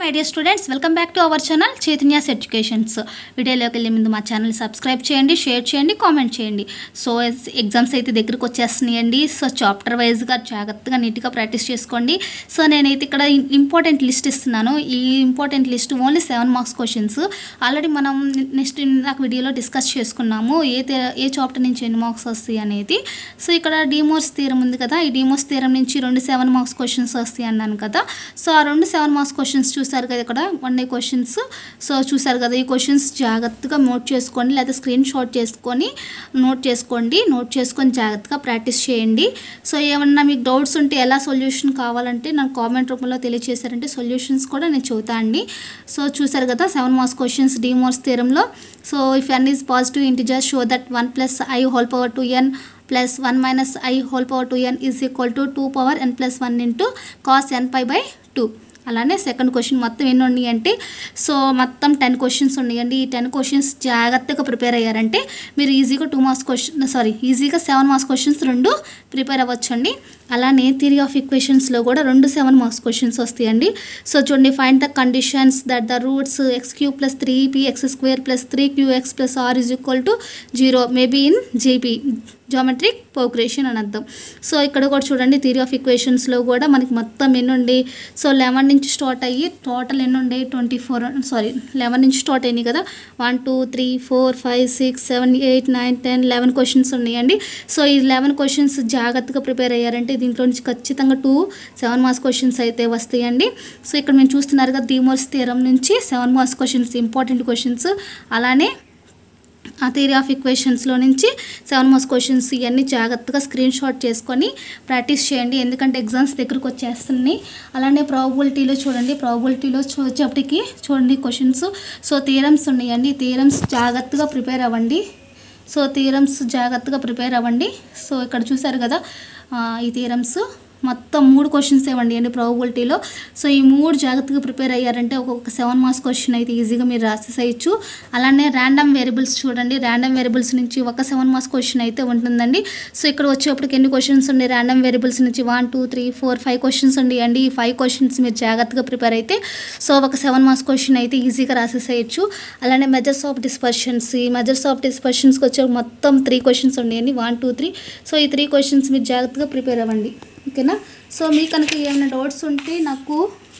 dear students welcome back to our channel Chaitanya's educations వీడియోలోకి వెళ్ళే ముందు మా ఛానల్ సబ్స్క్రైబ్ చేయండి షేర్ చేయండి కామెంట్ చేయండి సో ఎగ్జామ్స్ అయితే దగ్గరికి వచ్చేస్తున్నాయండి సో చాప్టర్ వైజ్గా జాగ్రత్తగా నీట్గా ప్రాక్టీస్ చేసుకోండి సో నేనైతే ఇక్కడ ఇంపార్టెంట్ లిస్ట్ ఇస్తున్నాను ఈ important list only seven marks questions already మనం నెక్స్ట్ నాకు వీడియోలో డిస్కస్ చేసుకున్నాము ఏ తే- ఏ చాప్టర్ నుంచి ఎన్ని మార్క్స్ వస్తాయి అనేది సో ఇక్కడ డిమోర్స్ తీరం ఉంది కదా ఈ డిమోర్స్ తీరం నుంచి రెండు సెవెన్ మార్క్స్ క్వశ్చన్స్ వస్తాయి అన్నాను కదా సో ఆ రెండు సెవెన్ మార్క్స్ క్వశ్చన్స్ చూసారు కదా ఇక్కడ వన్ డే క్వశ్చన్స్ సో చూసారు కదా ఈ క్వశ్చన్స్ జాగ్రత్తగా నోట్ చేసుకోండి లేదా స్క్రీన్ షాట్ చేసుకొని నోట్ చేసుకోండి నోట్ చేసుకొని జాగ్రత్తగా ప్రాక్టీస్ చేయండి సో ఏమన్నా మీకు డౌట్స్ ఉంటే ఎలా సొల్యూషన్ కావాలంటే నాకు కామెంట్ రూపంలో తెలియజేశారంటే సొల్యూషన్స్ కూడా నేను చెబుతా అండి సో చూసారు కదా సెవెన్ మార్క్స్ క్వశ్చన్స్ డిమోర్స్ థీరంలో so if n is positive integer show that one plus i whole power two n plus one minus i whole power two n is equal to two power n plus one into cos n pi by two అలానే second question మొత్తం ఎన్ని ఉన్నాయి అంటే so మొత్తం ten questions ఉన్నాయండి ఈ ten questions జాగ్రత్తగా prepare అయ్యారంటే మీరు ఈజీగా టూ మార్క్స్ క్వశ్చన్ సారీ ఈజీగా సెవెన్ మార్క్స్ క్వశ్చన్స్ రెండు ప్రిపేర్ అవ్వచ్చండి అలానే థియరీ ఆఫ్ ఈక్వేషన్స్లో కూడా రెండు సెవెన్ మార్క్స్ క్వశ్చన్స్ వస్తాయండి సో చూడండి find the conditions that the roots x cube plus three p x square plus three q x plus r is equal to zero maybe in GP geometric progression అని అర్థం so ఇక్కడ కూడా చూడండి theory of ఈక్వేషన్స్లో కూడా మనకి మొత్తం ఎన్ని ఉండి సో లెవెన్ నుంచి స్టార్ట్ అయ్యి టోటల్ ఎన్ని ఉండే ట్వంటీ ఫోర్ సారీ లెవెన్ నుంచి స్టార్ట్ అయినాయి కదా one two three four five six seven eight nine ten eleven questions ఉన్నాయండి సో ఈ లెవెన్ క్వశ్చన్స్ జాగ్రత్తగా ప్రిపేర్ అయ్యారంటే దీంట్లో నుంచి ఖచ్చితంగా టూ సెవెన్ మార్క్స్ క్వశ్చన్స్ అయితే వస్తాయండి సో ఇక్కడ మేము చూస్తున్నారు కదా డిమోర్స్ థియరం నుంచి seven marks questions important questions అలానే ఆ థియరీ ఆఫ్ ఈక్వేషన్స్లో నుంచి సెవెన్ మార్క్స్ క్వశ్చన్స్ ఇవన్నీ జాగ్రత్తగా స్క్రీన్ షాట్ చేసుకొని ప్రాక్టీస్ చేయండి ఎందుకంటే ఎగ్జామ్స్ దగ్గరకు వచ్చేస్తున్నాయి అలానే ప్రాబిలిటీలో చూడండి ప్రాబిలిటీలో వచ్చేప్పటికి చూడండి క్వశ్చన్స్ సో థియరమ్స్ ఉన్నాయండి థియరమ్స్ జాగ్రత్తగా ప్రిపేర్ అవ్వండి సో థియరమ్స్ జాగ్రత్తగా ప్రిపేర్ అవ్వండి సో ఇక్కడ చూసారు కదా ఆ, ఈ థియరమ్స్ మొత్తం మూడు క్వశ్చన్స్ ఇవ్వండి అండి ప్రాబిలిటీలో సో ఈ మూడు జాగ్రత్తగా ప్రిపేర్ అయ్యారంటే ఒక్కొక్క సెవెన్ మార్క్స్ క్వశ్చన్ అయితే ఈజీగా మీరు రాసేసేయచ్చు అలానే ర్యాండమ్ వేరియబుల్స్ చూడండి ర్యాండమ్ వేరియబుల్స్ నుంచి ఒక సెవెన్ మార్క్స్ క్వశ్చన్ అయితే ఉంటుందండి సో ఇక్కడ వచ్చేప్పటికి ఎన్ని క్వశ్చన్స్ ఉన్నాయి ర్యాండమ్ వేరియబుల్స్ నుంచి one two three four five questions అండి ఈ ఫైవ్ క్వశ్చన్స్ మీరు జాగ్రత్తగా ప్రిపేర్ అయితే సో ఒక సెవెన్ మార్క్స్ క్వశ్చన్ అయితే ఈజీగా రాసేసేయచ్చు అలానే మెజర్స్ ఆఫ్ డిస్పర్షన్స్ ఈ మెజర్స్ ఆఫ్ డిస్పర్షన్స్కి వచ్చే మొత్తం త్రీ క్వశ్చన్స్ ఉన్నాయండి వన్ టూ త్రీ సో ఈ త్రీ క్వశ్చన్స్ మీరు జాగ్రత్తగా ప్రిపేర్ అవ్వండి ఓకేనా సో మీకు కనుక ఏమైనా డౌట్స్ ఉంటే నాకు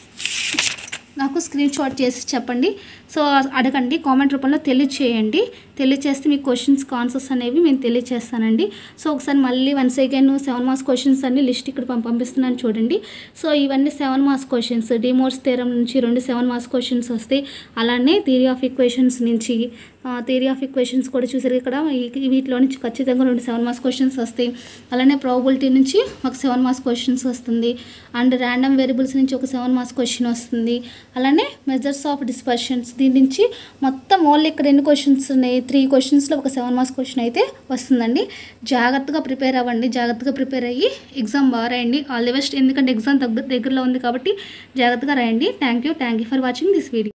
నాకు స్క్రీన్ షాట్ చేసి చెప్పండి సో అడగండి కామెంట్ రూపంలో తెలియచేయండి తెలియచేస్తే మీ క్వశ్చన్స్ ఆన్సర్స్ అనేవి నేను తెలియచేస్తానండి సో ఒకసారి మళ్ళీ once again seven marks questions అన్ని లిస్ట్ ఇక్కడ పం- పంపిస్తున్నాను చూడండి సో ఇవన్నీ seven marks questions De Moivre's theorem నుంచి రెండు సెవెన్ మార్క్స్ క్వశ్చన్స్ వస్తాయి అలానే థియరీ ఆఫ్ ఈక్వేషన్స్ నుంచి థియరీ ఆఫ్ ఈక్వేషన్స్ కూడా చూసారు ఇక్కడ ఈ- వీటిలో నుంచి ఖచ్చితంగా రెండు సెవెన్ మార్క్స్ క్వశ్చన్స్ వస్తాయి అలానే ప్రాబిలిటీ నుంచి ఒక సెవెన్ మార్క్స్ క్వశ్చన్స్ వస్తుంది అండ్ ర్యాండమ్ వేరియబుల్స్ నుంచి ఒక సెవెన్ మార్క్స్ క్వశ్చన్ వస్తుంది అలానే మెజర్స్ ఆఫ్ డిస్పర్షన్స్ దీని నుంచి మొత్తం ఓన్లీ ఇక్కడ ఎన్ని క్వశ్చన్స్ ఉన్నాయి త్రీ క్వశ్చన్స్లో ఒక సెవెన్ మార్క్స్ క్వశ్చన్ అయితే వస్తుందండి జాగ్రత్తగా ప్రిపేర్ అవ్వండి జాగ్రత్తగా ప్రిపేర్ అయ్యి ఎగ్జామ్ బాగా రాయండి ఆల్ ది బెస్ట్ ఎందుకంటే ఎగ్జామ్ దగ్గర దగ్గరలో ఉంది కాబట్టి జాగ్రత్తగా రాయండి thank you thank you for watching this video